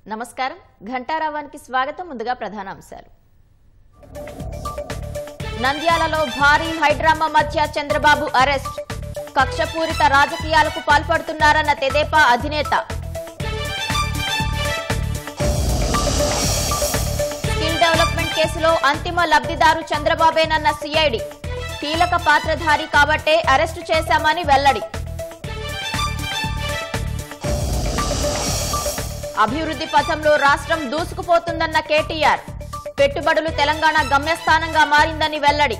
నమస్కారం ఘంటారావానికి స్వాగతం ముందుగా ప్రధానాంశాలు నంద్యాలలో భారీ హైడ్రామా మధ్య చంద్రబాబు అరెస్ట్ కక్షపూరిత రాజకీయాలకు పాల్పడుతున్నారన్న తెదేపా అధినేత స్కిల్ డెవలప్మెంట్ కేసులో అంతిమ లబ్ధిదారు చంద్రబాబేనన్న సిఐడి కీలక పాత్రధారి కాబట్టే అరెస్టు చేశామని వెల్లడి అభివృద్ధి పథంలో రాష్ట్రం దూసుకుపోతుందన్న కేటీఆర్ పెట్టుబడులు తెలంగాణ గమ్యస్థానంగా మారిందని వెల్లడి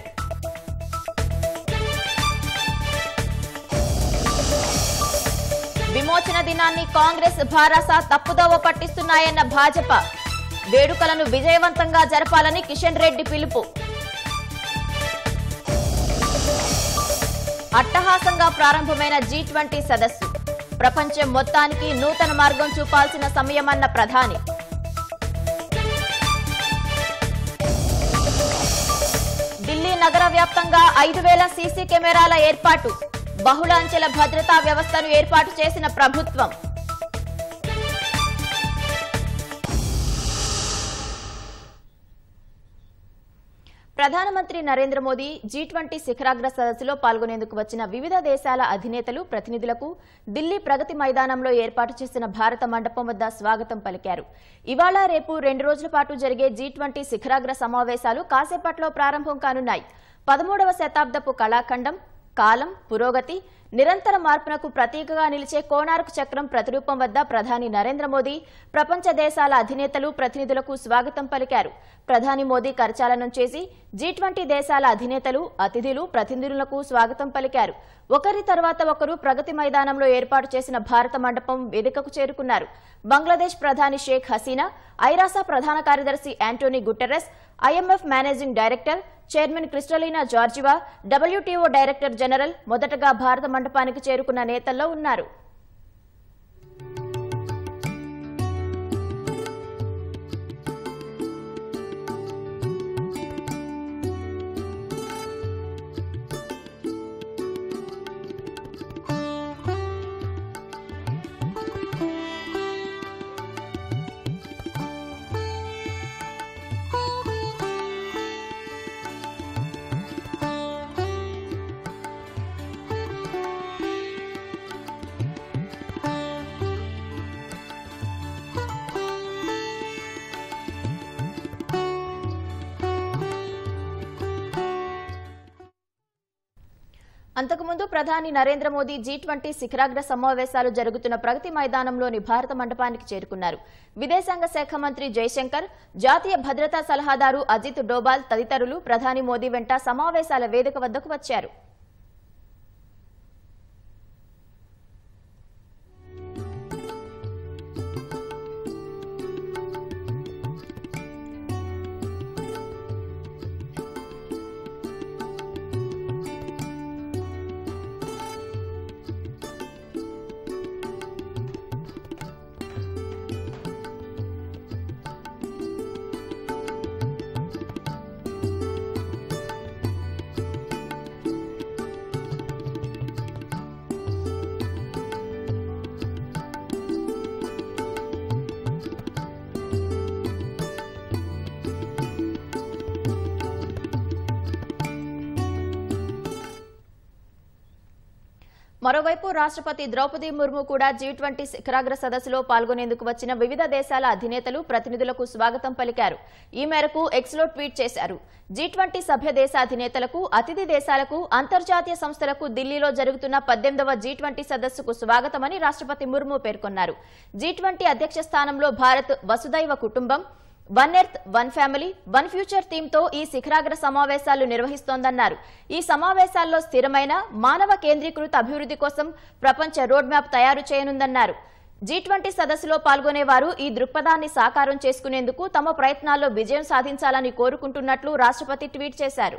విమోచన దినాన్ని కాంగ్రెస్ భారాస తప్పుదోవ పట్టిస్తున్నాయన్న భాజపా వేడుకలను విజయవంతంగా జరపాలని కిషన్ రెడ్డి పిలుపు అట్టహాసంగా ప్రారంభమైన జీ ట్వంటీ సదస్సు ప్రపంచం మొత్తానికి నూతన మార్గం చూపాల్సిన సమయమన్న ప్రధాని ఢిల్లీ నగర వ్యాప్తంగా ఐదు వేల సీసీ కెమెరాల ఏర్పాటు బహుళ అంచెల భద్రతా వ్యవస్థను ఏర్పాటు చేసిన ప్రభుత్వం ప్రధానమంత్రి నరేంద్ర మోదీ జీ ట్వంటీ శిఖరాగ్ర సదస్సులో పాల్గొనేందుకు వచ్చిన వివిధ దేశాల అధినేతలు ప్రతినిధులకు ఢిల్లీ ప్రగతి మైదానంలో ఏర్పాటు చేసిన భారత మండపం వద్ద స్వాగతం పలికారు ఇవాళ రేపు రెండు రోజుల పాటు జరిగే జీ ట్వంటీ శిఖరాగ్ర సమావేశాలు కాసేపట్లో ప్రారంభం కానున్నాయి పదమూడవ శతాబ్దపు కళాఖండం కాలం పురోగతి నిరంతర మార్పునకు ప్రతీకగా నిలిచే కోణార్క్ చక్రం ప్రతిరూపం వద్ద ప్రధాని నరేంద్ర మోదీ ప్రపంచ దేశాల అధినేతలు ప్రతినిధులకు స్వాగతం పలికారు ప్రధాని మోదీ కరచాలనం చేసి జీ ట్వంటీ దేశాల అధినేతలు అతిథులు ప్రతినిధులకు స్వాగతం పలికారు ఒకరి తర్వాత ఒకరు ప్రగతి మైదానంలో ఏర్పాటు చేసిన భారత మండపం వేదికకు చేరుకున్నారు బంగ్లాదేశ్ ప్రధాని షేక్ హసీనా ఐరాసా ప్రధాన కార్యదర్శి Antonio Guterres IMF managing director chairman Kristalina Georgieva WTO director general మొదటగా భారత మండపానికి చేరుకున్న నేతల్లో ఉన్నారు అంతకుముందు ప్రధాని నరేంద్ర మోదీ జీ ట్వంటీ శిఖరాగ్ర సమావేశాలు జరుగుతున్న ప్రగతి మైదానంలోని భారత మండపానికి చేరుకున్నారు విదేశాంగ శాఖ మంత్రి జయశంకర్ జాతీయ భద్రతా సలహాదారు అజిత్ డోబాల్ తదితరులు ప్రధాని మోదీ వెంట సమావేశాల వేదిక వద్దకు వచ్చారు మరోవైపు రాష్ట్రపతి ద్రౌపది ముర్ము కూడా జీ ట్వంటీ శిఖరాగ్ర సదస్సులో పాల్గొనేందుకు వచ్చిన వివిధ దేశాల అధినేతలు ప్రతినిధులకు స్వాగతం పలికారు ఈ మేరకు ఎక్స్లో ట్వీట్ చేశారు జీ ట్వంటీ సభ్య దేశ అధినేతలకు అతిథి దేశాలకు అంతర్జాతీయ సంస్థలకు ఢిల్లీలో జరుగుతున్న పద్దెనిమిదవ జీ ట్వంటీ సదస్సుకు స్వాగతమని రాష్ట్రపతి ముర్ము పేర్కొన్నారు జీ ట్వంటీ అధ్యక్ష స్థానంలో భారత్ వసుదైవ కుటుంబం one earth one family one future theme తో ఈ శిఖరాగ్ర సమావేశాలు నిర్వహిస్తోందన్నారు ఈ సమావేశాల్లో స్థిరమైన మానవ కేంద్రీకృత అభివృద్ధి కోసం ప్రపంచ రోడ్ మ్యాప్ తయారు చేయనుందన్నారు జీ ట్వంటీ సదస్సులో పాల్గొనేవారు ఈ దృక్పథాన్ని సాకారం చేసుకునేందుకు తమ ప్రయత్నాల్లో విజయం సాధించాలని కోరుకుంటున్నట్లు రాష్ట్రపతి ట్వీట్ చేశారు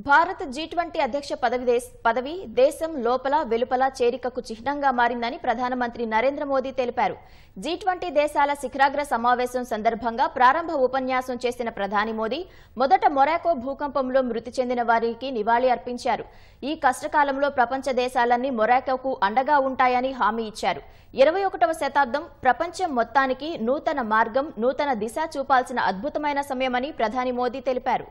భారత్ జీ ట్వంటీ అధ్యక్ష పదవి దేశ- పదవి దేశం లోపల వెలుపల చేరికకు చిహ్నంగా మారిందని ప్రధానమంత్రి నరేంద్ర మోదీ తెలిపారు జీ ట్వంటీ దేశాల శిఖరాగ్ర సమావేశం సందర్భంగా ప్రారంభ ఉపన్యాసం చేసిన ప్రధాని మోదీ మొదట మొరాకో భూకంపంలో మృతి చెందిన వారికి నివాళి అర్పించారు ఈ కష్టకాలంలో ప్రపంచ దేశాలన్నీ మొరాకోకు అండగా ఉంటాయని హామీ ఇచ్చారు ఇరవై ఒకటవ శతాబ్దం ప్రపంచం మొత్తానికి నూతన మార్గం నూతన దిశ చూపాల్సిన అద్భుతమైన సమయమని ప్రధాని మోదీ తెలిపారు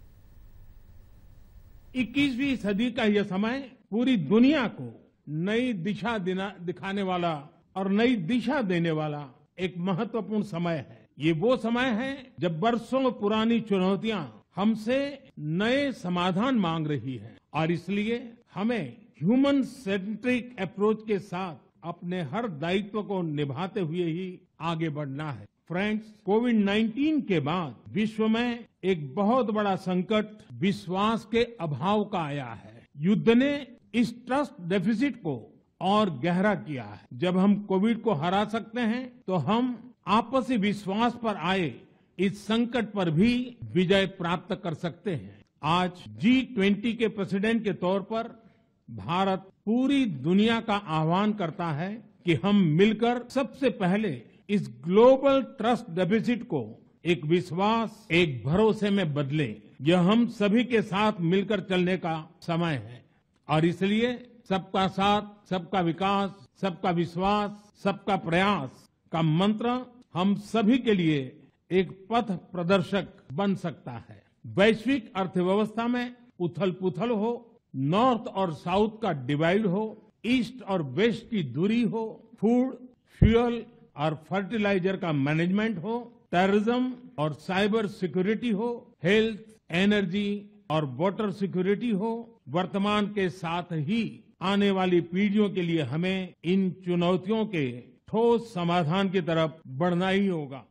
21वीं सदी का यह समय पूरी दुनिया को नई दिशा दिना- दिखाने वाला और नई दिशा देने वाला एक महत्वपूर्ण समय है ये वो समय है जब बरसों पुरानी चुनौतियां हमसे नए समाधान मांग रही है और इसलिए हमें ह्यूमन सेंट्रिक अप्रोच के साथ अपने हर दायित्व को निभाते हुए ही आगे बढ़ना है फ्रेंड्स कोविड 19 के बाद विश्व में एक बहुत बड़ा संकट विश्वास के अभाव का आया है युद्ध ने इस ट्रस्ट डेफिसिट को और गहरा किया है जब हम कोविड को हरा सकते हैं तो हम आपसी विश्वास पर आए इस संकट पर भी विजय प्राप्त कर सकते हैं आज जी ट्वेंटी के प्रेसिडेंट के तौर पर भारत पूरी दुनिया का आह्वान करता है कि हम मिलकर सबसे पहले इस ग्लोबल ट्रस्ट डेफिसिट को एक विश्वास एक भरोसे में बदले यह हम सभी के साथ मिलकर चलने का समय है और इसलिए सबका साथ सबका विकास सबका विश्वास सबका प्रयास का मंत्र हम सभी के लिए एक पथ प्रदर्शक बन सकता है वैश्विक अर्थव्यवस्था में उथल पुथल हो नॉर्थ और साउथ का डिवाइड हो ईस्ट और वेस्ट की दूरी हो फूड फ्यूल और फर्टिलाइजर का मैनेजमेंट हो टेररिज्म और साइबर सिक्योरिटी हो हेल्थ एनर्जी और वाटर सिक्योरिटी हो वर्तमान के साथ ही आने वाली पीढ़ियों के लिए हमें इन चुनौतियों के ठोस समाधान की तरफ बढ़ना ही होगा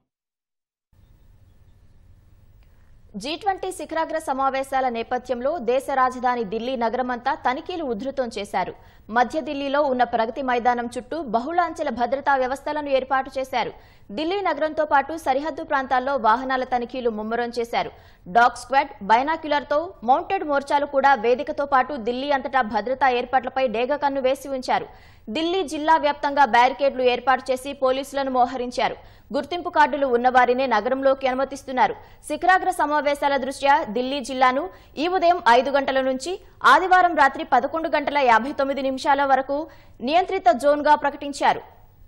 జీ ట్వంటీ శిఖరాగ్ర సమావేశాల నేపథ్యంలో దేశ రాజధాని ఢిల్లీ నగరమంతా తనిఖీలు ఉధృతం చేశారు మధ్య ఢిల్లీలో ఉన్న ప్రగతి మైదానం చుట్టూ బహుళాంచెల భద్రతా వ్యవస్థలను ఏర్పాటు చేశారు ఢిల్లీ నగరంతో పాటు సరిహద్దు ప్రాంతాల్లో వాహనాల తనిఖీలు ముమ్మరం చేశారు డాగ్ స్క్వాడ్ బైనాక్యులర్తో మౌంటెడ్ మోర్చాలు కూడా వేదికతో పాటు ఢిల్లీ అంతటా భద్రతా ఏర్పాట్లపై డేగ కన్ను వేసి ఉంచారు ఢిల్లీ జిల్లా వ్యాప్తంగా బ్యారికేడ్లు ఏర్పాటు చేసి పోలీసులను మోహరించారు గుర్తింపు కార్డులు ఉన్నవారినే నగరంలోకి అనుమతిస్తున్నారు శిఖరాగ్ర సమావేశాల దృష్ట్యా ఢిల్లీ జిల్లాను ఈ ఉదయం ఐదు గంటల నుంచి ఆదివారం రాత్రి పదకొండు గంటల యాభై తొమ్మిది నిమిషాల వరకు నియంత్రిత జోన్గా ప్రకటించారు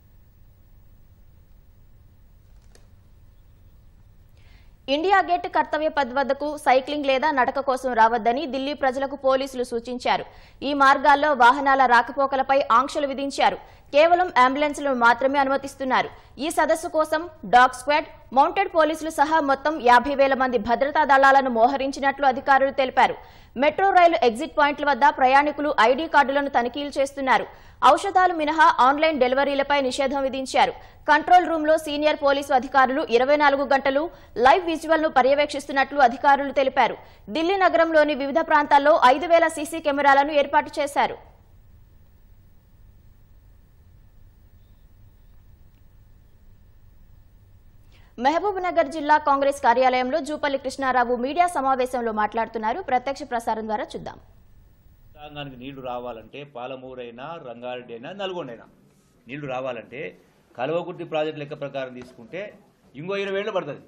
ఇండియా గేట్ కర్తవ్య పథ్ వద్దకు సైక్లింగ్ లేదా నడక కోసం రావద్దని ఢిల్లీ ప్రజలకు పోలీసులు సూచించారు ఈ మార్గాల్లో వాహనాల రాకపోకలపై ఆంక్షలు విధించారు కేవలం అంబులెన్స్లను మాత్రమే అనుమతిస్తున్నారు ఈ సదస్సు కోసం డాగ్ స్క్వాడ్ మౌంటెడ్ పోలీసులు సహా మొత్తం యాభై వేల మంది భద్రతా దళాలను మోహరించినట్లు అధికారులు తెలిపారు మెట్రో రైలు ఎగ్జిట్ పాయింట్ల వద్ద ప్రయాణికులు ఐడీ కార్డులను తనిఖీలు చేస్తున్నారు ఔషధాలు మినహా ఆన్లైన్ డెలివరీలపై నిషేధం విధించారు కంట్రోల్ రూమ్ లో సీనియర్ పోలీసు అధికారులు ఇరవై నాలుగు గంటలు లైవ్ విజువల్ ను పర్యవేక్షిస్తున్నట్లు అధికారులు తెలిపారు ఢిల్లీ నగరంలోని వివిధ ప్రాంతాల్లో ఐదు వేల సీసీ కెమెరాలను ఏర్పాటు చేశారు మహబూబ్ నగర్ జిల్లా కాంగ్రెస్ కార్యాలయంలో జూపల్లి కృష్ణారావు మీడియా సమావేశంలో మాట్లాడుతున్నారు ప్రత్యక్ష ప్రసారం ద్వారా చూద్దాం రంగానికి నీళ్లు రావాలంటే పాలమూరైనా రంగారెడ్డి అయినా నల్గొండ అయినా నీళ్లు రావాలంటే కలవకుర్తి ప్రాజెక్ట్ లెక్క ప్రకారం తీసుకుంటే ఇంకో ఇరవై ఏళ్ళు పడుతుంది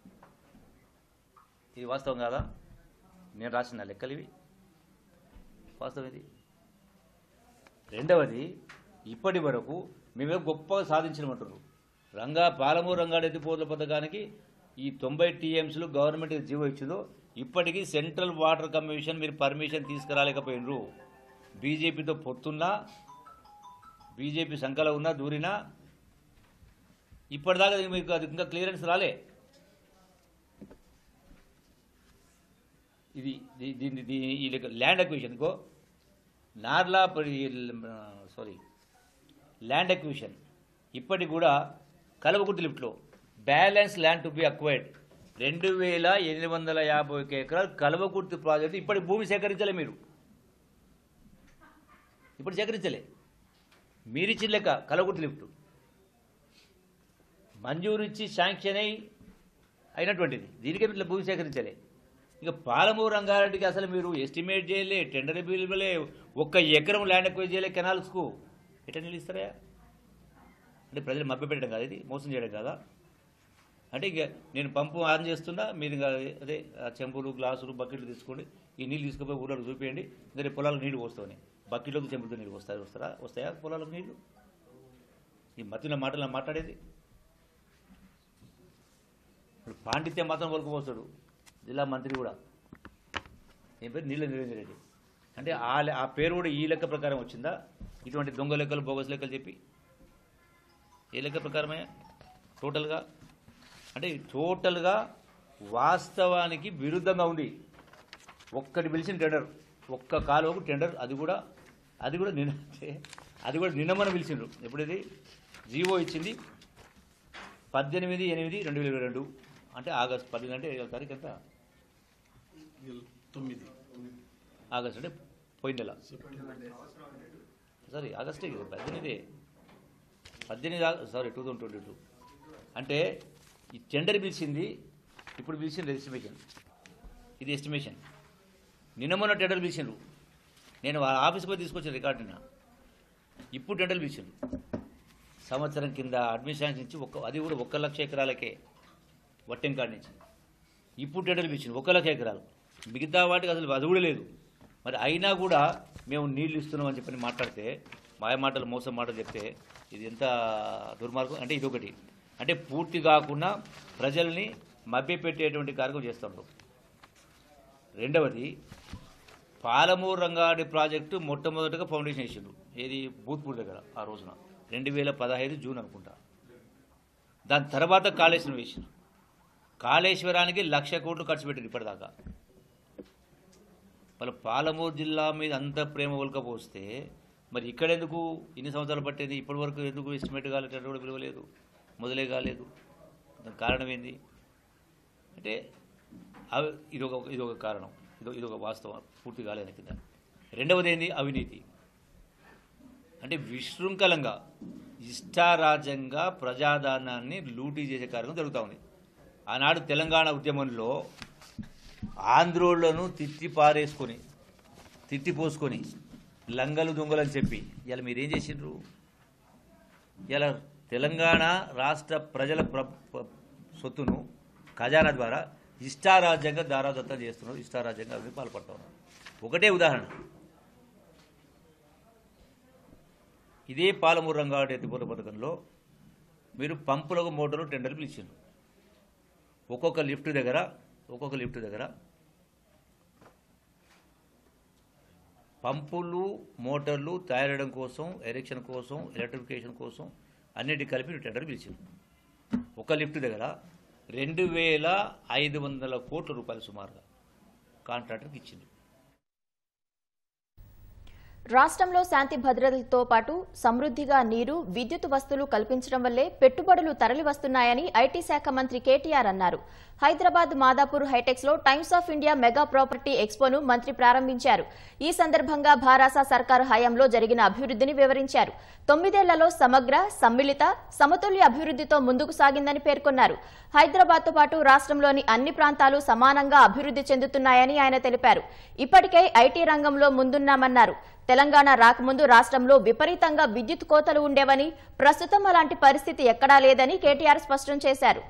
ఇది వాస్తవం కాదా నేను రాసిన లెక్కలు ఇవి వాస్తవం ఇది రెండవది ఇప్పటి వరకు మేమే గొప్పగా సాధించమంటున్నారు రంగా పాలమూరు రంగారెడ్డి పోర్ల పథకానికి ఈ తొంభై టీఎంసీలు గవర్నమెంట్ జీవో ఇచ్చిందో ఇప్పటికీ సెంట్రల్ వాటర్ కమిషన్ మీరు పర్మిషన్ తీసుకురాలేకపోయినరు బీజేపీతో పొత్తున్నా బీజేపీ సంఖలో ఉన్నా దూరినా ఇప్పటిదాకా మీకు అది ఇంకా క్లియరెన్స్ రాలే ఇది దీ- దీన్ని దీ- ఈ ల్యాండ్ అక్విజిషన్ కో నార్లా సారీ ల్యాండ్ అక్విజిషన్ ఇప్పటికి కూడా కలవకుర్తి లిఫ్ట్లో balance land to be acquired రెండు వేల ఎనిమిది వందల యాభై ఒక ఎకరాలు కలవకుర్తి ప్రాజెక్టు ఇప్పటి భూమి సేకరించలే మీరు ఇప్పుడు సేకరించలే మీరిచ్చిన లెక్క కలవకుర్తి లిఫ్ట్ మంజూరు ఇచ్చి శాంక్షన్ అయి అయినటువంటిది దీనికే ఇట్లా భూమి సేకరించలే ఇక పాలమూరు రంగారెడ్డికి అసలు మీరు ఎస్టిమేట్ చేయలే టెండర్ బిల్ ఇవ్వలే ఒక్క ఎకరం ల్యాండ్ ఎక్కువ చేయలే కెనాల్స్కు ఎట్లా నిలుస్తారా అంటే ప్రజలు మభ్యపెట్టడం కాదు ఇది మోసం చేయడం కాదా అంటే ఇక నేను పంపు ఆన్ చేస్తున్నా మీరు ఇంకా అదే ఆ చెంపులు గ్లాసులు బకెట్లు తీసుకోండి ఈ నీళ్ళు తీసుకుపోయి ఊళ్ళో చూపించండి ఇంకా రేపు పొలాలకు నీళ్ళు పోస్తామని బకెట్లోకి చెంపులతో నీళ్ళు వస్తాయి వస్తారా వస్తాయా పొలాలకు నీళ్ళు ఈ మధ్యన మాటలు మాట్లాడేది ఇప్పుడు పాండిత్యం మాత్రం కొలుకుపోస్తాడు జిల్లా మంత్రి కూడా ఏం పేరు నీళ్ళ నిరంజన్ రెడ్డి అంటే ఆ లె- ఆ పేరు కూడా ఈ లెక్క ప్రకారం వచ్చిందా ఇటువంటి దొంగ లెక్కలు బోగస్ లెక్కలు చెప్పి ఏ లెక్క ప్రకారమే టోటల్గా అంటే టోటల్గా వాస్తవానికి విరుద్ధంగా ఉంది ఒక్కటి పిలిచిన టెండర్ ఒక్క కాలువకు టెండర్ అది కూడా అది కూడా నిన్న అది కూడా నిన్న మనం పిలిచిండ్రు ఎప్పుడది జీవో ఇచ్చింది పద్దెనిమిది ఎనిమిది రెండు వేల ఇరవై రెండు అంటే ఆగస్ట్ పద్దెనిమిది అంటే ఏడవ తారీఖు ఎంత తొమ్మిది ఆగస్ట్ అంటే పోయిన నెల సారీ ఆగస్టే కదా పద్దెనిమిది పద్దెనిమిది ఆగ- sorry two thousand twenty two అంటే ఈ టెండర్ పిలిచింది ఇప్పుడు పిలిచింది ఎస్టిమేషన్ ఇది ఎస్టిమేషన్ నిన్న మొన్న టెండర్ పిలిచిండ్రు నేను ఆ ఆఫీస్కి పోయి తీసుకొచ్చిన రికార్డు నిన్న ఇప్పుడు టెండర్ పిలిచిండ్రు సంవత్సరం కింద అడ్మిషన్ నుంచి ఒక్క అది కూడా ఒక్క లక్ష ఎకరాలకే వట్టెం కాడి నుంచి ఇప్పుడు టెండర్ పిలిచింది ఒక లక్ష ఎకరాలు మిగతా వాటికి అసలు అది కూడా లేదు మరి అయినా కూడా మేము నీళ్లు ఇస్తున్నాం అని చెప్పని మాట్లాడితే మాయ మాటలు మోసం మాటలు చెప్తే ఇది ఎంత దుర్మార్గం అంటే ఇది ఒకటి అంటే పూర్తి కాకుండా ప్రజల్ని మభ్యపెట్టేటువంటి కార్యక్రమం చేస్తున్నారు రెండవది పాలమూరు రంగారెడ్డి ప్రాజెక్టు మొట్టమొదటిగా ఫౌండేషన్ వేసిండ్రు ఏది భూత్పూర్ దగ్గర ఆ రోజున రెండు వేల పదహైదు జూన్ అనుకుంటా దాని తర్వాత కాళేశ్వరం వేసిండ్రు కాళేశ్వరానికి లక్ష కోట్లు ఖర్చు పెట్టారు ఇప్పటిదాకా వాళ్ళ పాలమూరు జిల్లా మీద అంత ప్రేమ ఒలకపోస్తే మరి ఇక్కడ ఎందుకు ఇన్ని సంవత్సరాలు పట్టేది ఇప్పటి వరకు ఎందుకు ఎస్టిమేట్ కాలేటట్టు కూడా పిలవలేదు మొదలే కాలేదు దానికి కారణం ఏంది అంటే అవి ఇది ఒక ఇది ఒక కారణం ఇది ఇది ఒక వాస్తవం పూర్తి కాలేదు కింద రెండవది ఏంది అవినీతి అంటే విశృంఖలంగా ఇష్టారాజ్యంగా ప్రజాదానాన్ని లూటీ చేసే కార్యక్రమం జరుగుతూ ఉంది ఆనాడు తెలంగాణ ఉద్యమంలో ఆంధ్రోళ్లను తిట్టి పారేసుకొని తిట్టి పోసుకొని లంగలు దొంగలు అని చెప్పి ఇలా మీరేం చేసిండ్రు ఇలా తెలంగాణ రాష్ట్ర ప్రజల ప్ర ప్ర- సొత్తును ఖజానా ద్వారా ఇష్టారాజ్యంగా దారాదత్తం చేస్తున్నారు ఇష్టారాజ్యంగా అవి పాల్పడతా ఉన్నారు ఒకటే ఉదాహరణ ఇదే పాలమూరు రంగారెడ్డి ఎత్తిపోత పథకంలో మీరు పంపులకు మోటార్లు టెండర్లు పిలిచిండ్రు ఒక్కొక్క లిఫ్ట్ దగ్గర ఒక్కొక్క లిఫ్ట్ దగ్గర పంపులు మోటార్లు తయారయడం కోసం ఎరెక్షన్ కోసం ఎలక్ట్రిఫికేషన్ కోసం అన్నిటి కలిపి మీరు టెండర్ పిలిచింది ఒక లిఫ్ట్ దగ్గర రెండు వేల ఐదు వందల కోట్ల రూపాయలు సుమారుగా కాంట్రాక్టర్కి ఇచ్చింది రాష్ట్రంలో శాంతి భద్రతలతో పాటు సమృద్ధిగా నీరు విద్యుత్ వస్తువులు కల్పించడం వల్లే పెట్టుబడులు తరలి వస్తున్నాయని ఐటీ శాఖ మంత్రి కేటీఆర్ అన్నారు హైదరాబాద్ మాదాపూర్ హైటెక్స్ లో Times of India mega property ఎక్స్పోను మంత్రి ప్రారంభించారు ఈ సందర్భంగా భారాస సర్కారు హయాంలో జరిగిన అభివృద్ధిని వివరించారు తొమ్మిదేళ్లలో సమగ్ర సమ్మిళిత సమతుల్య అభివృద్ధితో ముందుకు సాగిందని పేర్కొన్నారు హైదరాబాద్ తో పాటు రాష్ట్రంలోని అన్ని ప్రాంతాలు సమానంగా అభివృద్ధి చెందుతున్నాయని ఆయన తెలిపారు ఇప్పటికే ఐటీ రంగంలో ముందున్నామన్నారు తెలంగాణ రాకముందు రాష్ట్రంలో విపరీతంగా విద్యుత్ కోతలు ఉండేవని ప్రస్తుతం అలాంటి పరిస్థితి ఎక్కడా లేదని కేటీఆర్ స్పష్టం చేశారు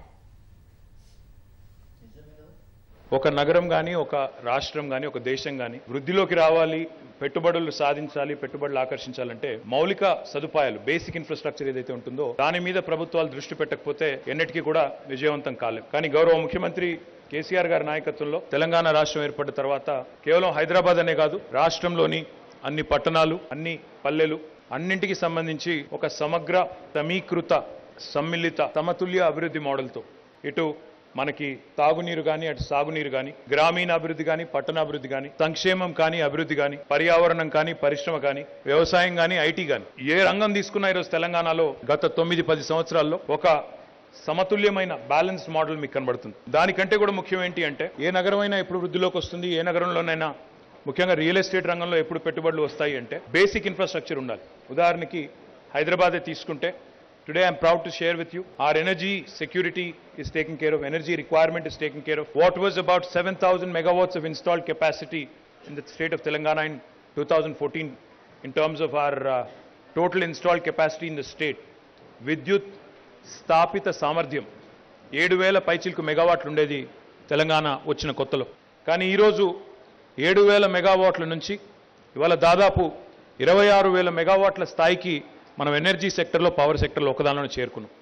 ఒక నగరం కానీ ఒక రాష్ట్రం కానీ ఒక దేశం కానీ వృద్ధిలోకి రావాలి పెట్టుబడులు సాధించాలి పెట్టుబడులు ఆకర్షించాలంటే మౌలిక సదుపాయాలు బేసిక్ ఇన్ఫ్రాస్ట్రక్చర్ ఏదైతే ఉంటుందో దాని మీద ప్రభుత్వాలు దృష్టి పెట్టకపోతే ఎన్నటికీ కూడా విజయవంతం కాలేం కానీ గౌరవ ముఖ్యమంత్రి కేసీఆర్ గారి నాయకత్వంలో తెలంగాణ రాష్ట్రం ఏర్పడిన తర్వాత కేవలం హైదరాబాద్ అనే కాదు రాష్ట్రంలోని అన్ని పట్టణాలు అన్ని పల్లెలు అన్నింటికి సంబంధించి ఒక సమగ్ర సమీకృత సమ్మిళిత సమతుల్య అభివృద్ధి మోడల్తో ఇటు మనకి తాగునీరు కానీ అటు సాగునీరు కానీ గ్రామీణ అభివృద్ధి కానీ పట్టణాభివృద్ధి కానీ సంక్షేమం కానీ అభివృద్ధి కానీ పర్యావరణం కానీ పరిశ్రమ కానీ వ్యవసాయం కానీ ఐటీ కానీ ఏ రంగం తీసుకున్నా ఈరోజు తెలంగాణలో గత తొమ్మిది పది సంవత్సరాల్లో ఒక సమతుల్యమైన బ్యాలెన్స్ మోడల్ మీకు కనబడుతుంది దానికంటే కూడా ముఖ్యం ఏంటి అంటే ఏ నగరమైనా ఎప్పుడు వృద్ధిలోకి వస్తుంది ఏ నగరంలోనైనా ముఖ్యంగా రియల్ ఎస్టేట్ రంగంలో ఎప్పుడు పెట్టుబడులు వస్తాయి అంటే బేసిక్ ఇన్ఫ్రాస్ట్రక్చర్ ఉండాలి ఉదాహరణకి హైదరాబాదే తీసుకుంటే Today I'm proud to share with you our energy security is taken care of, energy requirement is taken care of. What was about 7,000 megawatts of installed capacity in the state of Telangana in 2014 in terms of our uh, total installed capacity in the state. విద్యుత్ స్థాపిత సామర్థ్యం ఏడు వేల పైచిలకు మెగావాట్లు ఉండేది తెలంగాణ వచ్చిన కొత్తలో కానీ ఈరోజు ఏడు వేల మెగావాట్ల నుంచి ఇవాళ దాదాపు ఇరవై ఆరు వేల మెగావాట్ల స్థాయికి మనం ఎనర్జీ సెక్టర్లో పవర్ సెక్టర్లో ఒకదానిలో చేరుకున్నాం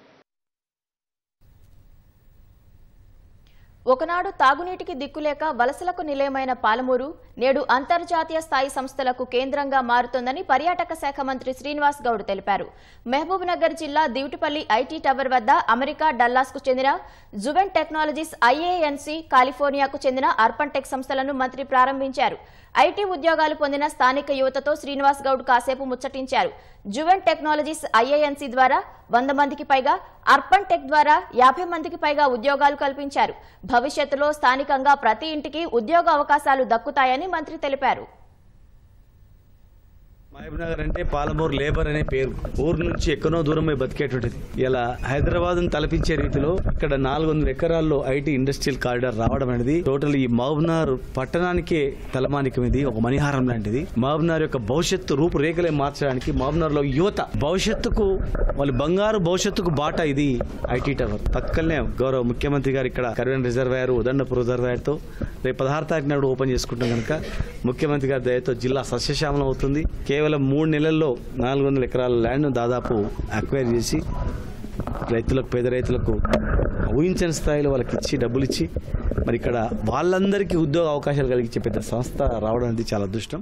ఒకనాడు తాగునీటికి దిక్కులేక వలసలకు నిలయమైన పాలమూరు నేడు అంతర్జాతీయ స్థాయి సంస్థలకు కేంద్రంగా మారుతోందని పర్యాటక శాఖ మంత్రి శ్రీనివాస్ గౌడ్ తెలిపారు మహబూబ్ నగర్ జిల్లా దివిటిపల్లి ఐటీ టవర్ వద్ద అమెరికా డల్లాస్ కు చెందిన జువెన్ టెక్నాలజీస్ ఐఏఎన్సీ కాలిఫోర్నియాకు చెందిన అర్పన్ టెక్ సంస్థలను మంత్రి ప్రారంభించారు ఐటీ ఉద్యోగాలు పొందిన స్థానిక యువతతో శ్రీనివాస్ గౌడ్ కాసేపు ముచ్చటించారు జువెన్ టెక్నాలజీస్ ఐఏఎన్సీ ద్వారా వంద మందికి పైగా అర్పన్ టెక్ ద్వారా యాభై మందికి పైగా ఉద్యోగాలు కల్పించారు భవిష్యత్తులో స్థానికంగా ప్రతి ఇంటికి ఉద్యోగ అవకాశాలు దక్కుతాయని మంత్రి తెలిపారు మహబూబ్ నగర్ అంటే పాలమూరు లేబర్ అనే పేరు ఊరు నుంచి ఎక్కడో దూరం పోయి బతికేటువంటిది ఇలా హైదరాబాద్ తలపించే రీతిలో ఇక్కడ నాలుగు వందల ఎకరాల్లో ఐటీ ఇండస్ట్రియల్ కారిడార్ రావడం అనేది టోటల్ ఈ మహబూబ్నగర్ పట్టణానికే తలమానికం ఇది ఒక మణిహారం లాంటిది మహబూబ్నగర్ యొక్క భవిష్యత్తు రూపురేఖలే మార్చడానికి మహబూబ్నగర్ లో యువత భవిష్యత్తుకు వాళ్ళ బంగారు భవిష్యత్తుకు బాట ఇది ఐటీ టవర్ పక్కనే గౌరవ ముఖ్యమంత్రి గారు ఇక్కడ కరువెన్ రిజర్వాయర్ ఉదండపు రిజర్వాయర్ తో రేపు పదహారు తారీఖు నాడు ఓపెన్ చేసుకుంటాం కనుక ముఖ్యమంత్రి గారి దయతో జిల్లా సస్యశ్యామలం అవుతుంది కేవలం మూడు నెలల్లో నాలుగు వందల ఎకరాల ల్యాండ్ దాదాపు అక్వైర్ చేసి రైతులకు పేద రైతులకు ఊహించని స్థాయిలో వాళ్ళకి ఇచ్చి డబ్బులు ఇచ్చి మరి ఇక్కడ వాళ్ళందరికీ ఉద్యోగ అవకాశాలు కలిగించే పెద్ద సంస్థ రావడం అనేది చాలా అదృష్టం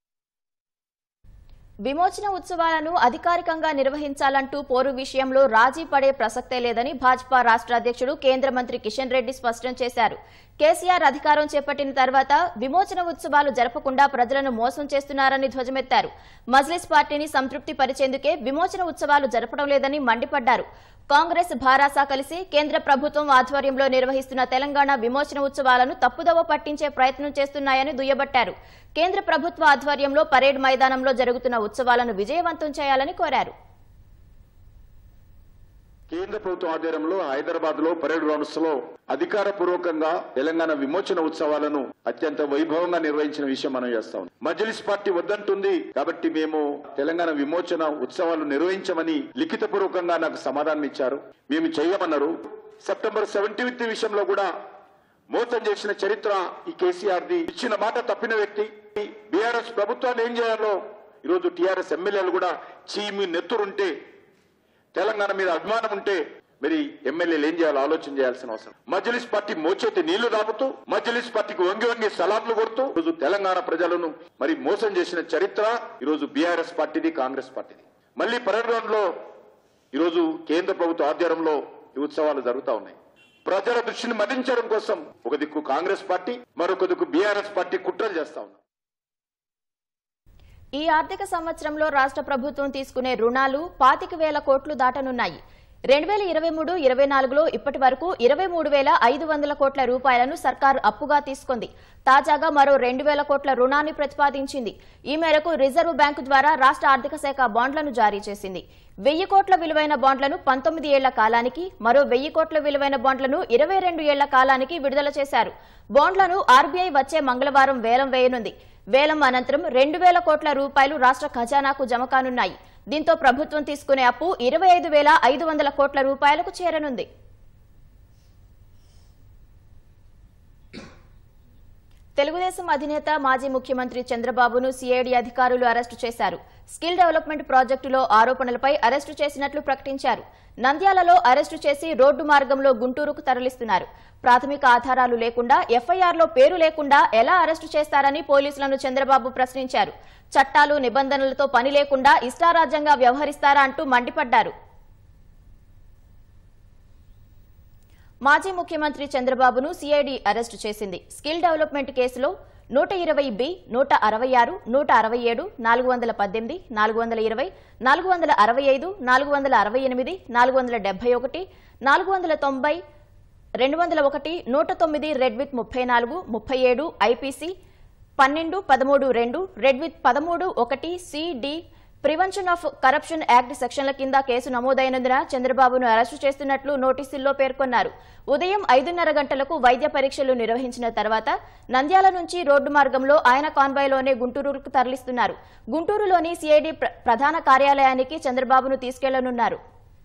విమోచన ఉత్సవాలను అధికారికంగా నిర్వహించాలంటూ పోరు విషయంలో రాజీ పడే ప్రసక్తే లేదని భాజపా రాష్ట్ర అధ్యక్షుడు కేంద్ర మంత్రి కిషన్ రెడ్డి స్పష్టం చేశారు కేసీఆర్ అధికారం చేపట్టిన తర్వాత విమోచన ఉత్సవాలు జరపకుండా ప్రజలను మోసం చేస్తున్నారని ధ్వజమెత్తారు మజ్లిస్ పార్టీని సంతృప్తి పరిచేందుకే విమోచన ఉత్సవాలు జరపడం లేదని మండిపడ్డారు కాంగ్రెస్ భారాస కలిసి కేంద్ర ప్రభుత్వం ఆధ్వర్యంలో నిర్వహిస్తున్న తెలంగాణ విమోచన ఉత్సవాలను తప్పుదోవ పట్టించే ప్రయత్నం చేస్తున్నాయని దుయ్యబట్టారు కేంద్ర ప్రభుత్వ ఆధ్వర్యంలో పరేడ్ మైదానంలో జరుగుతున్న ఉత్సవాలను విజయవంతం చేయాలని కోరారు కేంద్ర ప్రభుత్వం ఆధ్వర్యంలో హైదరాబాద్ లో పరేడ్ గ్రౌండ్స్ లో అధికార పూర్వకంగా తెలంగాణ విమోచన ఉత్సవాలను అత్యంత వైభవంగా నిర్వహించిన విషయం మనం చేస్తాం మజ్లిస్ పార్టీ వద్దంటుంది కాబట్టి మేము తెలంగాణ విమోచన ఉత్సవాలు నిర్వహించమని లిఖిత పూర్వకంగా నాకు సమాధానం ఇచ్చారు మేము చేయమన్నారు సెప్టెంబర్ సెవెంటీన్త్ విషయంలో కూడా మోసం చేసిన చరిత్ర ఈ కేసీఆర్ ది ఇచ్చిన మాట తప్పిన వ్యక్తి బీఆర్ఎస్ ప్రభుత్వాన్ని ఏం చేయాలో ఈరోజు టీఆర్ఎస్ ఎమ్మెల్యేలు కూడా చీమి నెత్తురుంటే తెలంగాణ మీద అభిమానం ఉంటే మరి ఎమ్మెల్యేలు ఏం చేయాలో ఆలోచన చేయాల్సిన అవసరం మజ్లిస్ పార్టీ మోచేతి నీళ్లు తాగుతూ మజ్లిస్ పార్టీకి వంగి వంగి సలాంలు కొడుతూ ఈరోజు తెలంగాణ ప్రజలను మరి మోసం చేసిన చరిత్ర ఈరోజు బీఆర్ఎస్ పార్టీది కాంగ్రెస్ పార్టీది మళ్ళీ పరేడ్ గ్రౌండ్ లో ఈరోజు కేంద్ర ప్రభుత్వ ఆధ్వర్యంలో ఈ ఉత్సవాలు జరుగుతా ఉన్నాయి ప్రజల దృష్టిని మళ్లించడం కోసం ఒక దిక్కు కాంగ్రెస్ పార్టీ మరొక దిక్కు బీఆర్ఎస్ పార్టీ కుట్రలు చేస్తా ఉన్నారు ఈ ఆర్థిక సంవత్సరంలో రాష్ట్ర ప్రభుత్వం తీసుకునే రుణాలు పాతిక వేల కోట్లు దాటనున్నాయి రెండు వేల ఇరవై మూడు ఇరవై నాలుగులో ఇప్పటి వరకు ఇరవై మూడు వేల ఐదు వందల కోట్ల రూపాయలను సర్కారు అప్పుగా తీసుకుంది తాజాగా మరో రెండు వేల కోట్ల రుణాన్ని ప్రతిపాదించింది ఈ మేరకు రిజర్వ్ బ్యాంకు ద్వారా రాష్ట్ర ఆర్థిక శాఖ బాండ్లను జారీ చేసింది వెయ్యి కోట్ల విలువైన బాండ్లను పంతొమ్మిది ఏళ్ల కాలానికి మరో వెయ్యి కోట్ల విలువైన బాండ్లను ఇరవై రెండు ఏళ్ల కాలానికి విడుదల చేశారు బాండ్లను ఆర్బీఐ వచ్చే మంగళవారం వేలం వేయనుంది వేలం అనంతరం రెండు వేల కోట్ల రూపాయలు రాష్ట్ర ఖజానాకు జమ కానున్నాయి దీంతో ప్రభుత్వం తీసుకునే అప్పు ఇరవై ఐదు వేల ఐదు వందల కోట్ల రూపాయలకు చేరనుంది తెలుగుదేశం అధినేత మాజీ ముఖ్యమంత్రి చంద్రబాబును సిఐడి అధికారులు అరెస్టు చేశారు స్కిల్ డెవలప్మెంట్ ప్రాజెక్టులో ఆరోపణలపై అరెస్టు చేసినట్లు ప్రకటించారు నంద్యాలలో అరెస్టు చేసి రోడ్డు మార్గంలో గుంటూరుకు తరలిస్తున్నారు ప్రాథమిక ఆధారాలు లేకుండా ఎఫ్ఐఆర్లో పేరు లేకుండా ఎలా అరెస్టు చేస్తారని పోలీసులను చంద్రబాబు ప్రశ్నించారు చట్టాలు నిబంధనలతో పని లేకుండా ఇష్టారాజ్యంగా వ్యవహరిస్తారా అంటూ మండిపడ్డారు మాజీ ముఖ్యమంత్రి చంద్రబాబును సిఐడి అరెస్టు చేసింది స్కిల్ డెవలప్మెంట్ కేసులో నూట ఇరవై బి నూట అరవై ఆరు నూట అరవై ఏడు నాలుగు వందల పద్దెనిమిది నాలుగు వందల ఇరవై నాలుగు వందల అరవై ఐదు నాలుగు వందల అరవై ఎనిమిది నాలుగు వందల డెబ్బై ఒకటి నాలుగు వందల తొంభై రెండు వందల ఒకటి నూట తొమ్మిది రెడ్ విత్ ముప్పై నాలుగు ముప్పై ఏడు ఐపీసీ పన్నెండు పదమూడు రెండు రెడ్ విత్ పదమూడు ఒకటి C D prevention of corruption act సెక్షన్ల కింద కేసు నమోదైనందున చంద్రబాబును అరెస్టు చేస్తున్నట్లు నోటీసుల్లో పేర్కొన్నారు ఉదయం ఐదున్నర గంటలకు వైద్య పరీక్షలు నిర్వహించిన తర్వాత నంద్యాల నుంచి రోడ్డు మార్గంలో ఆయన కాన్వాయ్లోనే గుంటూరుకు తరలిస్తున్నారు గుంటూరులోని సిఐడి ప్ర- ప్రధాన కార్యాలయానికి చంద్రబాబును తీసుకెళ్లనున్నారు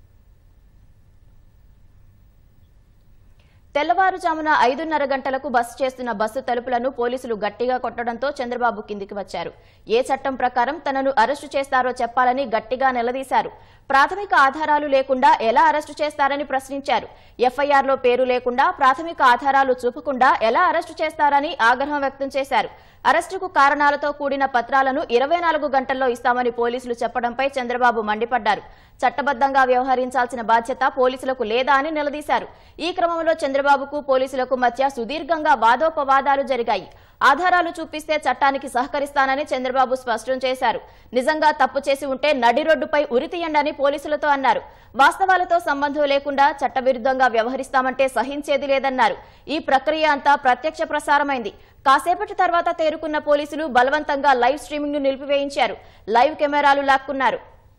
తెల్లవారుజామున ఐదున్నర గంటలకు బస్సు చేస్తున్న బస్సు తలుపులను పోలీసులు గట్టిగా కొట్టడంతో చంద్రబాబు కిందికి వచ్చారు ఏ చట్టం ప్రకారం తనను అరెస్టు చేస్తారో చెప్పాలని గట్టిగా నిలదీశారు ప్రాథమిక ఆధారాలు లేకుండా ఎలా అరెస్టు చేస్తారని ప్రశ్నించారు ఎఫ్ఐఆర్లో పేరు లేకుండా ప్రాథమిక ఆధారాలు చూపకుండా ఎలా అరెస్టు చేస్తారని ఆగ్రహం వ్యక్తం చేశారు అరెస్టుకు కారణాలతో కూడిన పత్రాలను ఇరవై నాలుగు గంటల్లో ఇస్తామని పోలీసులు చెప్పడంపై చంద్రబాబు మండిపడ్డారు చట్టబద్దంగా వ్యవహరించాల్సిన బాధ్యత పోలీసులకు లేదా అని నిలదీశారు ఈ క్రమంలో చంద్రబాబుకు పోలీసులకు మధ్య సుదీర్ఘంగా వాదోపవాదాలు జరిగాయి ఆధారాలు చూపిస్తే చట్టానికి సహకరిస్తానని చంద్రబాబు స్పష్టం చేశారు నిజంగా తప్పు చేసి ఉంటే నడి రోడ్డుపై ఉరి తీయండని పోలీసులతో అన్నారు వాస్తవాలతో సంబంధం లేకుండా చట్టవిరుద్ధంగా వ్యవహరిస్తామంటే సహించేది లేదన్నారు ఈ ప్రక్రియ అంతా ప్రత్యక్ష ప్రసారమైంది కాసేపటి తర్వాత తేరుకున్న పోలీసులు బలవంతంగా లైవ్ స్ట్రీమింగ్ ను నిలిపివేయించారు లైవ్ కెమెరాలు లాక్కున్నారు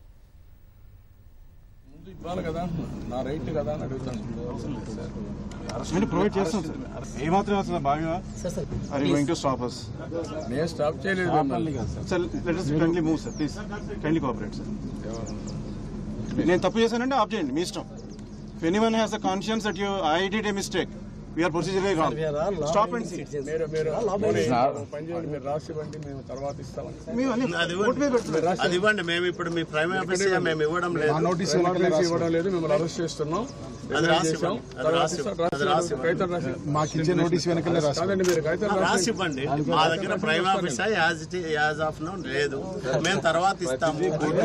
ముందు ఇవ్వాలి కదా నా రైట్ కదా అని అడుగుతాను అంటే ప్రొవైడ్ చేస్తాం సార్ ఏమాత్రం అసలు బాగా are you going to stop us నేను స్టాప్ చేయలేదు sir let us friendly move sir please friendly cooperate sir నేను తప్పు చేశానంటే ఆప్ చేయండి మీ ఇష్టం if any one has the conscience that you I did a mistake we're procedure wrong stop and see మీరు మీరు పోనీ, పని చేయండి మీరు రాసి ఇవ్వండి మేము తర్వాత ఇస్తామని మేము అన్ని కోర్టు మీద పెడుతున్నాం అది ఇవ్వండి మేము ఇప్పుడు మీ ప్రైమ్ ఆఫీసర్ మేము ఇవ్వడం ఆ లేదు నోటీస్ నోటీస్ ఇవ్వడం లేదు మిమ్మల్ని అరెస్ట్ చేస్తున్నాం అది రాసి చేశాం. ఇవ్వండి. అది తర్వాత రాసి ఇస్తాం. ఇవ్వండి. అది రాసి ఇవ్వండి. కాగితం రాసి మాకు ఇచ్చే నోటీస్ వెనకాలే రాసి కాదండి మీరు కాగితం రాసి రాసి ఇవ్వండి మా దగ్గర prime officer as it as of no లేదు మేము తర్వాత ఇస్తాము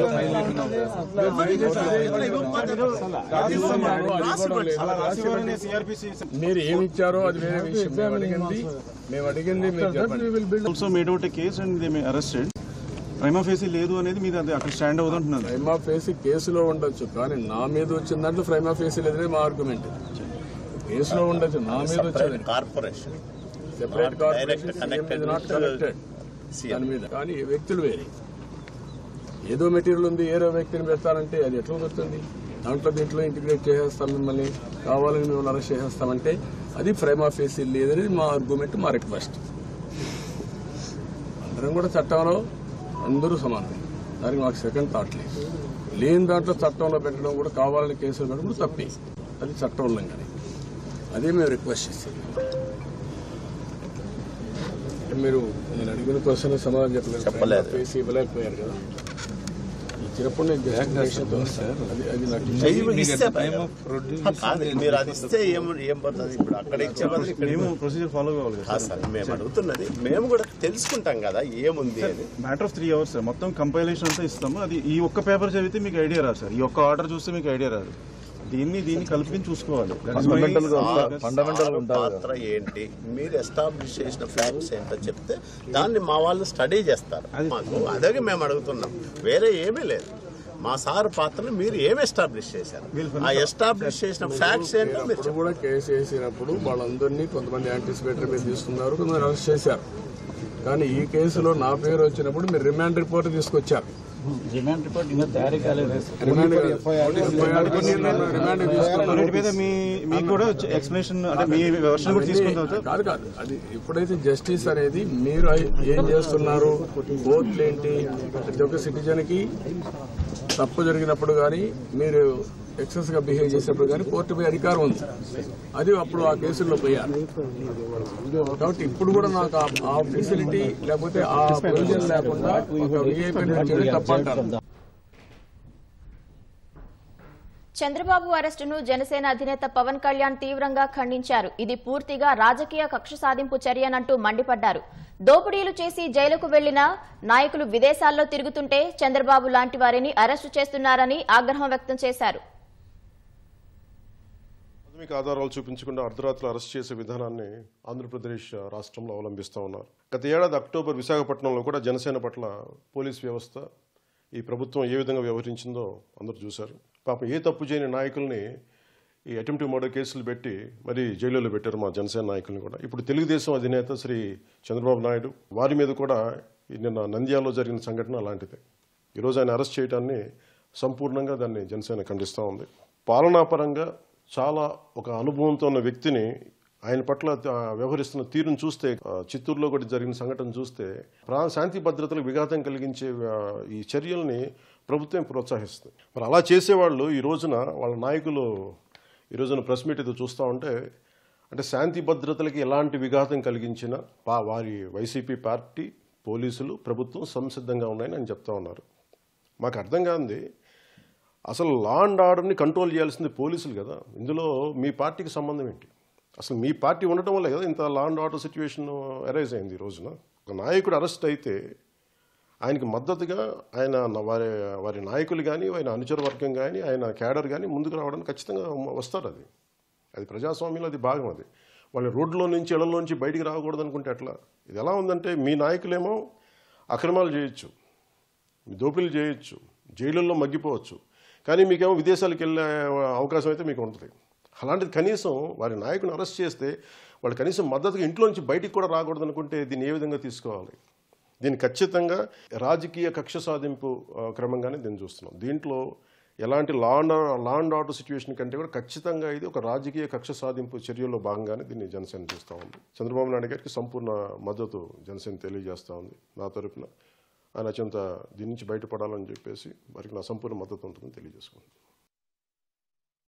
రాసి ఇవ్వండి. సిఆర్పిసి మీరు ఏమి ఇచ్చారో అది వేరే విషయం మేము అడిగింది మేము అడిగింది మీరు చెప్పండి also made out case and they may arrested prima facie లేదు అనేది మీద అది అక్కడ స్టాండ్ అవుతుంటున్నాను ఫ్రైమా ఫేసి కేసులో ఉండొచ్చు కానీ నా మీద వచ్చిన దాంట్లో ఫ్రైమా ఫేసి లేదనే మా ఆర్గ్యుమెంట్ కేసులో ఉండొచ్చు నా మీద వచ్చేది corporation separate Direct connected not with, connected CM. దాని మీద కానీ ఈ వ్యక్తులు వేరే ఏదో మెటీరియల్ ఉంది ఏదో వ్యక్తిని పెడతారంటే అది ఎట్లా కుదురుతుంది దాంట్లో దీంట్లో ఇంటిగ్రేట్ చేసేస్తాం మిమ్మల్ని కావాలని మిమ్మల్ని అరెస్ట్ చేసేస్తామంటే అది ఫ్రైమా ఫేసి లేదని మా ఆర్గ్యుమెంట్ మా రిక్వెస్ట్ అందరం కూడా చట్టంలో అందరూ సమానం దానికి మాకు సెకండ్ థాట్ లేదు లేని దాంట్లో చట్టంలో పెట్టడం కూడా కావాలని కేసులు పెట్టడం కూడా తప్పే అది చట్టం ఉల్లంఘనే అదే మేము రిక్వెస్ట్ చేసేది మీరు నేను అడిగిన క్వశ్చన్ సమాధానం చెప్పలేదు చెప్పలేదు. ఫేస్ ఇవ్వలేకపోయారు కదా ఇచ్చినప్పుడు నేను justification తో వస్తాను. అది అది నాకు చెయ్యి ఇస్తే కాదు, మీరు అది ఇస్తే ఏం ఏం పడుతుంది ఇప్పుడు అక్కడ ఇచ్చే బదులు ఇక్కడ మేము ప్రొసీజర్ ఫాలో కావాలి కదా కాదు సార్ మేము అడుగుతున్నది మేము కూడా తెలుసుకుంటాం కదా ఏముంది అని matter of three hours sir మొత్తం కంపైలేషన్ అంతా ఇస్తాము అది ఈ ఒక్క పేపర్ చదివితే మీకు ఐడియా రాదు సార్ ఈ ఒక్క ఆర్డర్ చూస్తే మీకు ఐడియా రాదు దీన్ని దీన్ని కలుపుకొని చూసుకోవాలి ఫండమెంటల్ పాత్ర ఏంటి మీరు ఎస్టాబ్లిష్ చేసిన ఫ్యాక్ట్స్ ఏంటో చెప్తే దాన్ని మా వాళ్ళు స్టడీ చేస్తారు మాకు అదే మేము అడుగుతున్నాం వేరే ఏమీ లేదు మా సార్ పాత్రను మీరు ఏమి ఎస్టాబ్లిష్ చేశారు ఆ ఎస్టాబ్లిష్ చేసిన ఫ్యాక్ట్స్ ఏంటో మీరు అప్పుడు కూడా కేసు వేసినప్పుడు వాళ్ళందరినీ కొంతమంది యాంటిసిపేటరీ మీద తీసుకున్నారు కొంతమంది అరెస్ట్ చేశారు కానీ ఈ కేసులో నా పేరు వచ్చినప్పుడు మీరు రిమాండ్ రిపోర్ట్ తీసుకొచ్చారు రిమాండ్ రిమాండ్ తీసుకున్నారు వీటి మీద మీ మీకు కూడా ఎక్స్ప్లెనేషన్ అంటే మీ వెర్షన్ కూడా తీసుకున్న తర్వాత కాదు కాదు అది ఎప్పుడైతే జస్టిస్ అనేది మీరు ఏం చేస్తున్నారు కోర్టులు ఏంటి ప్రతి ఒక్క సిటిజన్ కి తప్పు జరిగినప్పుడు కానీ మీరు ఎక్సెస్ గా బిహేవ్ చేసినప్పుడు కానీ కోర్టు పోయే అధికారం ఉంది అది అప్పుడు ఆ కేసుల్లో పోయారు కాబట్టి ఇప్పుడు కూడా నాకు ఆ- ఆ ఫెసిలిటీ లేకపోతే ఆ ప్రొవిజన్ లేకుండా ఒక విఐపీ తప్పంటారు చంద్రబాబు అరెస్టును జనసేన అధినేత పవన్ కళ్యాణ్ తీవ్రంగా ఖండించారు ఇది పూర్తిగా రాజకీయ కక్ష సాధింపు చర్యనంటూ మండిపడ్డారు దోపిడీలు చేసి జైలుకు వెళ్లిన నాయకులు విదేశాల్లో తిరుగుతుంటే చంద్రబాబు లాంటి వారిని అరెస్టు చేస్తున్నారని ఆగ్రహం వ్యక్తం చేశారు ప్రాథమిక ఆధారాలు చూపించకుండా అర్ధరాత్రులు అరెస్ట్ చేసే విధానాన్ని ఆంధ్రప్రదేశ్ రాష్ట్రంలో అవలంబిస్తూ ఉన్నారు గత ఏడాది అక్టోబర్ విశాఖపట్నంలో కూడా జనసేన పట్ల పోలీస్ వ్యవస్థ ఈ ప్రభుత్వం ఏ విధంగా వ్యవహరించిందో అందరూ చూశారు పాపం ఏ తప్పు చేయని నాయకుల్ని ఈ అటెంప్టివ్ మర్డర్ కేసులు పెట్టి మరి జైలులో పెట్టారు మా జనసేన నాయకుల్ని కూడా ఇప్పుడు తెలుగుదేశం అధినేత శ్రీ చంద్రబాబు నాయుడు వారి మీద కూడా ఈ నిన్న నంద్యాలలో జరిగిన సంఘటన అలాంటిదే ఈరోజు ఆయన అరెస్ట్ చేయడాన్ని సంపూర్ణంగా దాన్ని జనసేన ఖండిస్తూ ఉంది పాలనాపరంగా చాలా ఒక అనుభవంతో ఉన్న వ్యక్తిని ఆయన పట్ల ఆ, వ్యవహరిస్తున్న తీరును చూస్తే ఆ, చిత్తూరులో కూడా జరిగిన సంఘటన చూస్తే ప్రా శాంతి భద్రతలకు విఘాతం కలిగించే ఆ, ఈ చర్యల్ని ప్రభుత్వం ప్రోత్సహిస్తుంది మరి అలా చేసేవాళ్ళు ఈ రోజున వాళ్ళ నాయకులు ఈ రోజున ప్రెస్ మీట్ ఏదో చూస్తూ ఉంటే అంటే శాంతి భద్రతలకి ఎలాంటి విఘాతం కలిగించినా పా వారి వైసీపీ పార్టీ పోలీసులు ప్రభుత్వం సంసిద్ధంగా ఉన్నాయని ఆయన చెప్తా ఉన్నారు మాకు అర్థం కాంది అసలు లా అండ్ ఆర్డర్ని కంట్రోల్ చేయాల్సింది పోలీసులు కదా ఇందులో మీ పార్టీకి సంబంధం ఏంటి అసలు మీ పార్టీ ఉండటం వల్ల కదా ఇంత law and order situation arise అయింది ఈ రోజున ఒక నాయకుడు అరెస్ట్ అయితే ఆయనకి మద్దతుగా ఆయన న- వారి వారి నాయకులు కానీ ఆయన అనుచర వర్గం కానీ ఆయన క్యాడర్ కానీ ముందుకు రావడానికి ఖచ్చితంగా వస్తారు అది అది ప్రజాస్వామ్యంలో అది భాగం అది వాళ్ళ రోడ్లో నుంచి ఇళ్లలోంచి బయటికి రాకూడదు అనుకుంటే ఎట్లా ఇది ఎలా ఉందంటే మీ నాయకులేమో అక్రమాలు చేయొచ్చు మీ దోపిడీలు చేయొచ్చు జైలుల్లో మగ్గిపోవచ్చు కానీ మీకేమో విదేశాలకు వెళ్ళే అవకాశం అయితే మీకు ఉంటుంది అలాంటిది కనీసం వారి నాయకుని అరెస్ట్ చేస్తే వాళ్ళు కనీసం మద్దతుగా ఇంట్లో నుంచి బయటికి కూడా రాకూడదు అనుకుంటే దీన్ని ఏ విధంగా తీసుకోవాలి దీన్ని ఖచ్చితంగా రాజకీయ కక్ష సాధింపు ఆ, క్రమంగానే దీన్ని చూస్తున్నాం దీంట్లో ఎలాంటి law and law and order situation కంటే కూడా ఖచ్చితంగా ఇది ఒక రాజకీయ కక్ష సాధింపు చర్యల్లో భాగంగానే దీన్ని జనసేన చూస్తూ ఉంది చంద్రబాబు నాయుడు గారికి సంపూర్ణ మద్దతు జనసేన తెలియజేస్తూ ఉంది నా తరపున ఆయన అత్యంత దీని నుంచి బయటపడాలని చెప్పేసి వారికి నా సంపూర్ణ మద్దతు ఉంటుందని తెలియజేసుకుంది